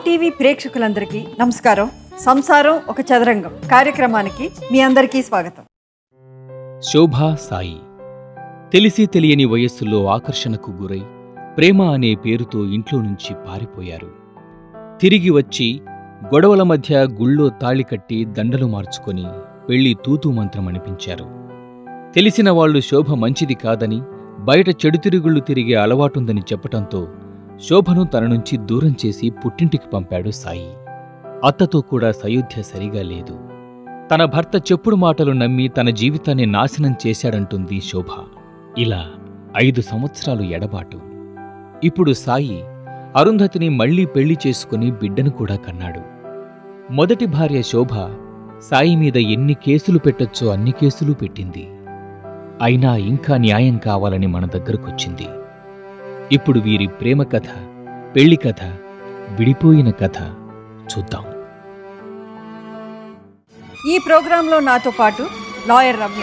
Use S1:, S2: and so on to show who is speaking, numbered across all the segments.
S1: TV ప్రేక్షకులందరికీ నమస్కారం సంసారం ఒక చదరంగం కార్యక్రమానికి మీ అందరికీ స్వాగతం
S2: శోభా సాయి తెలిసి తెలియని వయస్సులో ఆకర్షణకు గురై ప్రేమ అనే పేరుతో ఇంట్లో నుంచి పారిపోయారు తిరిగి వచ్చి గొడవల మధ్య గుళ్ళో తాళి కట్టి దండలు మార్చుకొని పెళ్లి తూతూ మంత్రం అనిపించారు తెలిసిన వాళ్ళు శోభ మంచిది కాదని బయట చెడు తిరుగుళ్ళు తిరిగే అలవాటుందని చెప్పటంతో శోభను తన నుంచి దూరం చేసి పుట్టింటికి పంపాడు సాయి అత్తతో కూడా సయోధ్య సరిగా లేదు తన భర్త చెప్పుడు మాటలు నమ్మి తన జీవితాన్ని నాశనం చేశాడంటుంది శోభ ఇలా ఐదు సంవత్సరాలు ఎడబాటు ఇప్పుడు సాయి అరుంధతిని మళ్లీ పెళ్లి చేసుకుని బిడ్డను కూడా కన్నాడు మొదటి భార్య శోభ సాయి మీద ఎన్ని కేసులు పెట్టొచ్చో అన్ని కేసులు పెట్టింది అయినా ఇంకా న్యాయం కావాలని మన దగ్గరకొచ్చింది ఇప్పుడు వీరి ప్రేమ కథ పెళ్లి కథ విడిపోయిన కథ చూద్దాం
S1: ఈ ప్రోగ్రాంలో నాతో పాటు లాయర్ రమ్య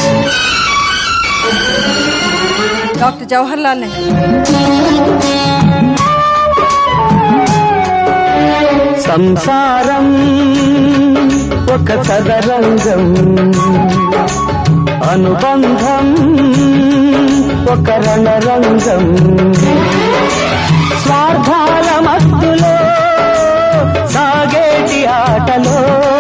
S1: డాక్టర్ జవహర్లాల్ నెహ్రూ
S3: సంసారం ఒక చదరంగం అనుబంధం ఒక రణరంగం స్వార్థాల మత్తులో సాగేటి ఆటలో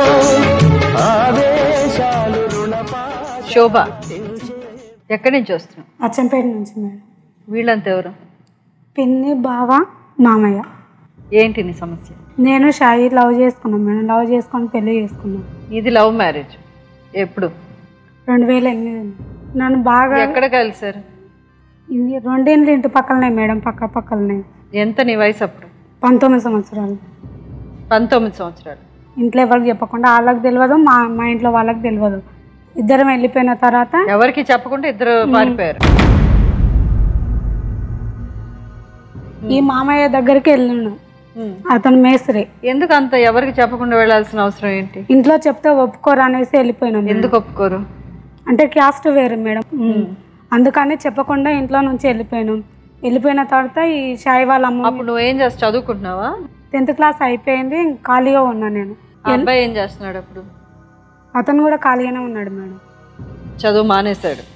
S3: ఆవేశాలు రుణపాశ
S1: శోభ ఎక్కడి నుంచి వస్తున్నావు
S4: అచ్చంపేట నుంచి మేడం
S1: వీళ్ళంతా ఎవరు
S4: పిన్ని బావ మామయ్య
S1: ఏంటి నీ సమస్య
S4: నేను షాయి లవ్ చేసుకున్నాం మేడం లవ్ చేసుకొని పెళ్లి చేసుకున్నాం
S1: ఇది లవ్ మ్యారేజ్ ఎప్పుడు
S4: రెండు వేల ఎనిమిది నన్ను బాగా
S1: ఎక్కడ కలిసారు
S4: ఇది రెండేళ్ళు ఇంటి పక్కలనే మేడం పక్క పక్కలనే
S1: ఎంత నీ వయసు అప్పుడు
S4: పంతొమ్మిది సంవత్సరాలు
S1: పంతొమ్మిది సంవత్సరాలు
S4: ఇంట్లో ఎవరికి చెప్పకుండా వాళ్ళకి తెలియదు మా మా ఇంట్లో వాళ్ళకి తెలియదు ఇద్దరం వెళ్ళిపోయిన తర్వాత
S1: ఎవరికి చెప్పకుండా ఇద్దరు పారిపోయారు
S4: ఈ మామయ్య దగ్గరికి వెళ్ళాను
S1: ఉమ్.
S4: అతను మేస్త్రి
S1: ఎందుకు అంత ఎవరికి చెప్పకుండా వెళ్ళాల్సిన అవసరం ఏంటి
S4: ఇంట్లో చెప్తే ఒప్పుకోరు అనేసి వెళ్ళిపోయినాం మేడం.
S1: ఎందుకు ఒప్పుకోరు
S4: అంటే క్యాస్ట్ వేరు మేడం అందుకని చెప్పకుండా ఇంట్లో నుంచి వెళ్ళిపోయాను వెళ్ళిపోయిన తర్వాత ఈ షాయి వాళ్ళ అమ్మ
S1: అప్పుడు నువ్వేం చేస్తా చదువుకుంటున్నావా
S4: టెన్త్ క్లాస్ అయిపోయింది ఖాళీగా ఉన్నా నేను
S1: ఆ అబ్బాయి ఏం చేస్తున్నాడు అప్పుడు
S4: అతను కూడా ఖాళీగానే ఉన్నాడు మేడం
S1: చదువు మానేశాడు